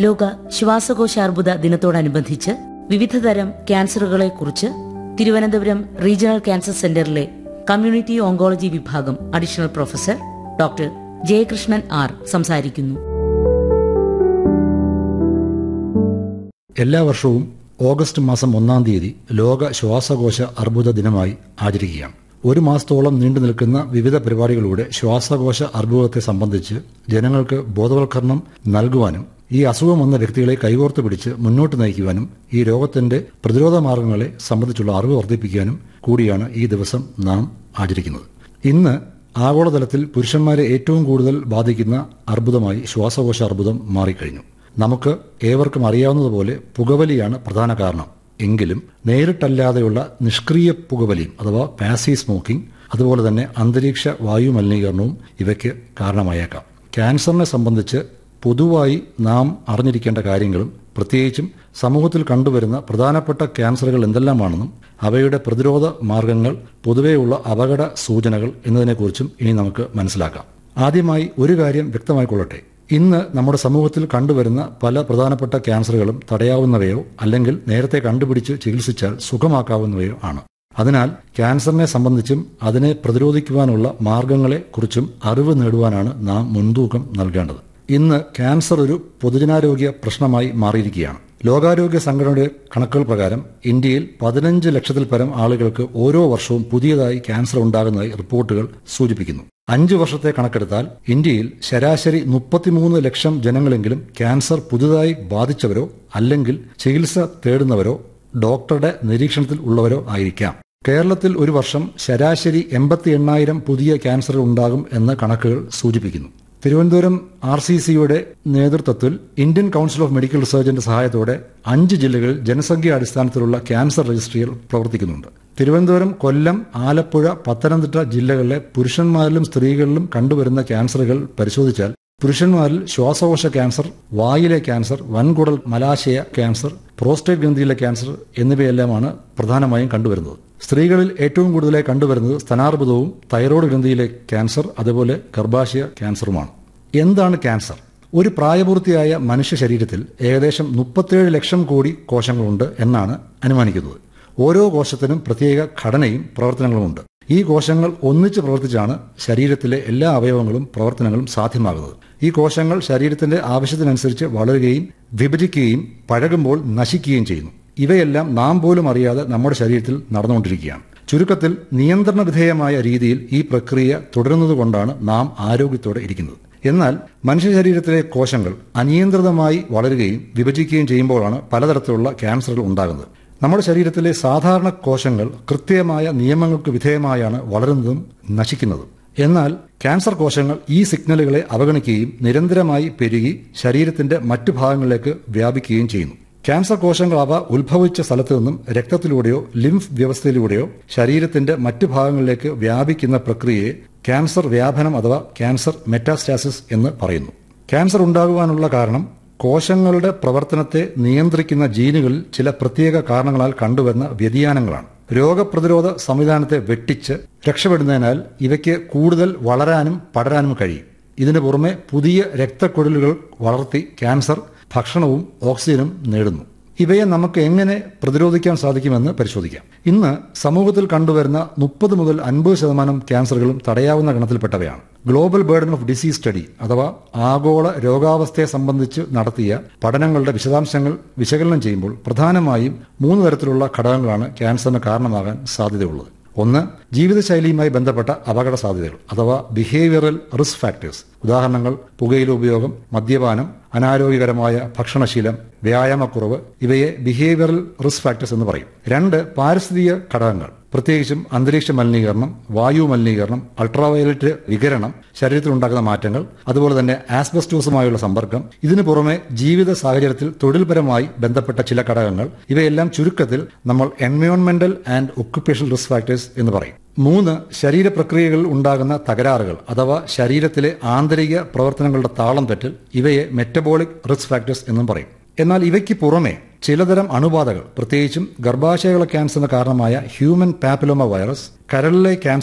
ലോക ശ്വാസകോശാർബുദ ദിനത്തോടനുബന്ധിച്ച് വിവിധതരം ക്യാൻസറുകളെക്കുറിച്ച് തിരുവനന്തപുരം റീജിയണൽ ക്യാൻസർ സെന്ററിലെ കമ്മ്യൂണിറ്റി ഓങ്കോളജി വിഭാഗം additional professor doctor Jayakrishnan R സംസാരിക്കുന്നു എല്ലാ വർഷവും ഓഗസ്റ്റ് മാസം ഒന്നാം തീയതി ലോക ശ്വാസകോശ അർബുദ ദിനമായി ആചരിക്കുകയാണ് ഒരു മാസത്തോളം നീണ്ടു നിൽക്കുന്ന വിവിധ പരിപാടികളിലൂടെ ശ്വാസകോശ അർബുദത്തെ സംബന്ധിച്ച് ജനങ്ങൾക്ക് ബോധവൽക്കരണം നൽകുവാനും ഈ അസുഖം വന്ന വ്യക്തികളെ കൈകോർത്ത് പിടിച്ച് മുന്നോട്ട് നയിക്കുവാനും ഈ രോഗത്തിന്റെ പ്രതിരോധ മാർഗങ്ങളെ സംബന്ധിച്ചുള്ള അറിവ് വർദ്ധിപ്പിക്കാനും കൂടിയാണ് ഈ ദിവസം നാം ആചരിക്കുന്നത് ഇന്ന് ആഗോളതലത്തിൽ പുരുഷന്മാരെ ഏറ്റവും കൂടുതൽ ബാധിക്കുന്ന അർബുദമായി ശ്വാസകോശ അർബുദം മാറിക്കഴിഞ്ഞു നമുക്ക് ഏവർക്കും അറിയാവുന്നതുപോലെ പുകവലിയാണ് പ്രധാന കാരണം എങ്കിലും നേരിട്ടല്ലാതെയുള്ള നിഷ്ക്രിയ പുകവലിയും അഥവാ പാസീവ് സ്മോക്കിംഗ് അതുപോലെ തന്നെ അന്തരീക്ഷ വായു മലിനീകരണവും ഇവയ്ക്ക് കാരണമായേക്കാം ക്യാൻസറിനെ സംബന്ധിച്ച് പൊതുവായി നാം അറിഞ്ഞിരിക്കേണ്ട കാര്യങ്ങളും പ്രത്യേകിച്ചും സമൂഹത്തിൽ കണ്ടുവരുന്ന പ്രധാനപ്പെട്ട ക്യാൻസറുകൾ എന്തെല്ലാമാണെന്നും അവയുടെ പ്രതിരോധ മാർഗങ്ങൾ പൊതുവെയുള്ള അപകട സൂചനകൾ എന്നതിനെക്കുറിച്ചും ഇനി നമുക്ക് മനസ്സിലാക്കാം ആദ്യമായി ഒരു കാര്യം വ്യക്തമായിക്കൊള്ളട്ടെ ഇന്ന് നമ്മുടെ സമൂഹത്തിൽ കണ്ടുവരുന്ന പല പ്രധാനപ്പെട്ട ക്യാൻസറുകളും തടയാവുന്നവയോ അല്ലെങ്കിൽ നേരത്തെ കണ്ടുപിടിച്ച് ചികിത്സിച്ചാൽ സുഖമാക്കാവുന്നവയോ ആണ് അതിനാൽ ക്യാൻസറിനെ സംബന്ധിച്ചും അതിനെ പ്രതിരോധിക്കുവാനുള്ള മാർഗങ്ങളെ കുറിച്ചും അറിവ് നേടുവാനാണ് നാം മുൻതൂക്കം നൽകേണ്ടത് ഇന്ന് ക്യാൻസർ ഒരു പൊതുജനാരോഗ്യ പ്രശ്നമായി മാറിയിരിക്കുകയാണ് ലോകാരോഗ്യ സംഘടനയുടെ കണക്കുകൾ പ്രകാരം ഇന്ത്യയിൽ പതിനഞ്ച് ലക്ഷത്തിൽ പരം ആളുകൾക്ക് ഓരോ വർഷവും പുതിയതായി ക്യാൻസർ ഉണ്ടാകുന്നതായി റിപ്പോർട്ടുകൾ സൂചിപ്പിക്കുന്നു അഞ്ചു വർഷത്തെ കണക്കെടുത്താൽ ഇന്ത്യയിൽ ശരാശരി മുപ്പത്തിമൂന്ന് ലക്ഷം ജനങ്ങളെങ്കിലും ക്യാൻസർ പുതുതായി ബാധിച്ചവരോ അല്ലെങ്കിൽ ചികിത്സ തേടുന്നവരോ ഡോക്ടറുടെ നിരീക്ഷണത്തിൽ ഉള്ളവരോ ആയിരിക്കാം കേരളത്തിൽ ഒരു വർഷം ശരാശരി എൺപത്തി എണ്ണായിരം പുതിയ ക്യാൻസർ ഉണ്ടാകും എന്ന് കണക്കുകൾ സൂചിപ്പിക്കുന്നു തിരുവനന്തപുരം ആർ സി സിയുടെ നേതൃത്വത്തിൽ ഇന്ത്യൻ കൌൺസിൽ ഓഫ് മെഡിക്കൽ റിസർച്ചിന്റെ സഹായത്തോടെ അഞ്ച് ജില്ലകളിൽ ജനസംഖ്യ അടിസ്ഥാനത്തിലുള്ള ക്യാൻസർ രജിസ്ട്രികൾ പ്രവർത്തിക്കുന്നുണ്ട് തിരുവനന്തപുരം കൊല്ലം ആലപ്പുഴ പത്തനംതിട്ട ജില്ലകളിലെ പുരുഷന്മാരിലും സ്ത്രീകളിലും കണ്ടുവരുന്ന ക്യാൻസറുകൾ പരിശോധിച്ചാൽ പുരുഷന്മാരിൽ ശ്വാസകോശ ക്യാൻസർ വായിലെ ക്യാൻസർ വൻകുടൽ മലാശയ ക്യാൻസർ പ്രോസ്റ്റേറ്റ് ഗ്രന്ഥിയിലെ ക്യാൻസർ എന്നിവയെല്ലാമാണ് പ്രധാനമായും കണ്ടുവരുന്നത് സ്ത്രീകളിൽ ഏറ്റവും കൂടുതലായി കണ്ടുവരുന്നത് സ്തനാർബുദവും തൈറോയ്ഡ് ഗ്രന്ഥിയിലെ ക്യാൻസർ അതുപോലെ ഗർഭാശയ ക്യാൻസറുമാണ് എന്താണ് ക്യാൻസർ ഒരു പ്രായപൂർത്തിയായ മനുഷ്യ ശരീരത്തിൽ ഏകദേശം മുപ്പത്തേഴ് ലക്ഷം കോടി കോശങ്ങളുണ്ട് എന്നാണ് അനുമാനിക്കുന്നത് ഓരോ കോശത്തിനും പ്രത്യേക ഘടനയും പ്രവർത്തനങ്ങളുമുണ്ട് ഈ കോശങ്ങൾ ഒന്നിച്ച് പ്രവർത്തിച്ചാണ് ശരീരത്തിലെ എല്ലാ അവയവങ്ങളും പ്രവർത്തനങ്ങളും സാധ്യമാകുന്നത് ഈ കോശങ്ങൾ ശരീരത്തിന്റെ ആവശ്യത്തിനനുസരിച്ച് വളരുകയും വിഭജിക്കുകയും പഴകുമ്പോൾ നശിക്കുകയും ചെയ്യുന്നു ഇവയെല്ലാം നാം പോലും അറിയാതെ നമ്മുടെ ശരീരത്തിൽ നടന്നുകൊണ്ടിരിക്കുകയാണ് ചുരുക്കത്തിൽ നിയന്ത്രണ വിധേയമായ രീതിയിൽ ഈ പ്രക്രിയ തുടരുന്നതുകൊണ്ടാണ് നാം ആരോഗ്യത്തോടെ ഇരിക്കുന്നത് എന്നാൽ മനുഷ്യ ശരീരത്തിലെ കോശങ്ങൾ അനിയന്ത്രിതമായി വളരുകയും വിഭജിക്കുകയും ചെയ്യുമ്പോഴാണ് പലതരത്തിലുള്ള ക്യാൻസറുകൾ ഉണ്ടാകുന്നത് നമ്മുടെ ശരീരത്തിലെ സാധാരണ കോശങ്ങൾ കൃത്യമായ നിയമങ്ങൾക്ക് വിധേയമായാണ് വളരുന്നതും നശിക്കുന്നതും എന്നാൽ ക്യാൻസർ കോശങ്ങൾ ഈ സിഗ്നലുകളെ അവഗണിക്കുകയും നിരന്തരമായി പെരുകി ശരീരത്തിന്റെ മറ്റു ഭാഗങ്ങളിലേക്ക് വ്യാപിക്കുകയും ചെയ്യുന്നു ക്യാൻസർ കോശങ്ങൾ അവ ഉത്ഭവിച്ച സ്ഥലത്തു നിന്നും രക്തത്തിലൂടെയോ ലിംഫ് വ്യവസ്ഥയിലൂടെയോ ശരീരത്തിന്റെ മറ്റു ഭാഗങ്ങളിലേക്ക് വ്യാപിക്കുന്ന പ്രക്രിയയെ ക്യാൻസർ വ്യാപനം അഥവാ ക്യാൻസർ മെറ്റാസ്റ്റാസിസ് എന്ന് പറയുന്നു ക്യാൻസർ ഉണ്ടാകുവാനുള്ള കാരണം കോശങ്ങളുടെ പ്രവർത്തനത്തെ നിയന്ത്രിക്കുന്ന ജീനുകളിൽ ചില പ്രത്യേക കാരണങ്ങളാൽ കണ്ടുവരുന്ന വ്യതിയാനങ്ങളാണ് രോഗപ്രതിരോധ സംവിധാനത്തെ വെട്ടിച്ച് രക്ഷപ്പെടുന്നതിനാൽ ഇവയ്ക്ക് കൂടുതൽ വളരാനും പടരാനും കഴിയും ഇതിനു പുറമെ പുതിയ രക്തക്കുഴലുകൾ വളർത്തി ക്യാൻസർ ഭക്ഷണവും ഓക്സിജനും നേടുന്നു ഇവയെ നമുക്ക് എങ്ങനെ പ്രതിരോധിക്കാൻ സാധിക്കുമെന്ന് പരിശോധിക്കാം ഇന്ന് സമൂഹത്തിൽ കണ്ടുവരുന്ന മുപ്പത് മുതൽ അൻപത് ശതമാനം ക്യാൻസറുകളും തടയാവുന്ന ഗണത്തിൽപ്പെട്ടവയാണ് global burden of disease study അഥവാ ആഗോള രോഗാവസ്ഥയെ സംബന്ധിച്ച് നടത്തിയ പഠനങ്ങളുടെ വിശദാംശങ്ങൾ വിശകലനം ചെയ്യുമ്പോൾ പ്രധാനമായും മൂന്ന് തരത്തിലുള്ള ഘടകങ്ങളാണ് ക്യാൻസറിന് കാരണമാകാൻ സാധ്യതയുള്ളത് ഒന്ന് ജീവിതശൈലിയുമായി ബന്ധപ്പെട്ട അപകട സാധ്യതകൾ അഥവാ ബിഹേവിയറൽ റിസ്ക് ഫാക്ടേഴ്സ് ഉദാഹരണങ്ങൾ പുകയില ഉപയോഗം മദ്യപാനം അനാരോഗ്യകരമായ ഭക്ഷണശീലം വ്യായാമക്കുറവ് ഇവയെ ബിഹേവിയറൽ റിസ്ക് ഫാക്ടേഴ്സ് എന്ന് പറയും രണ്ട് പാരിസ്ഥിതിക ഘടകങ്ങൾ പ്രത്യേകിച്ചും അന്തരീക്ഷ മലിനീകരണം വായു മലിനീകരണം അൾട്രാവയലറ്റ് വികരണം ശരീരത്തിലുണ്ടാകുന്ന മാറ്റങ്ങൾ അതുപോലെ തന്നെ ആസ്ബസ്റ്റോസുമായുള്ള സമ്പർക്കം ഇതിനു പുറമെ ജീവിത സാഹചര്യത്തിൽ തൊഴിൽപരമായി ബന്ധപ്പെട്ട ചില ഘടകങ്ങൾ ഇവയെല്ലാം ചുരുക്കത്തിൽ നമ്മൾ എൻവയോൺമെന്റൽ ആൻഡ് ഒക്യുപ്പേഷണൽ റിസ്ക് ഫാക്ടേഴ്സ് എന്ന് പറയും മൂന്ന് ശരീരപ്രക്രിയകളിൽ ഉണ്ടാകുന്ന തകരാറുകൾ അഥവാ ശരീരത്തിലെ ആന്തരിക പ്രവർത്തനങ്ങളുടെ താളം തെറ്റൽ ഇവയെ മെറ്റബോളിക് റിസ്ക് ഫാക്ടേഴ്സ് എന്നും പറയും എന്നാൽ ഇവയ്ക്ക് പുറമെ ചിലതരം അണുബാധകൾ പ്രത്യേകിച്ചും ഗർഭാശയകള ക്യാൻസറിന് കാരണമായ ഹ്യൂമൻ പാപ്പിലോമ വൈറസ് കരളിലെ ക്യാൻസർ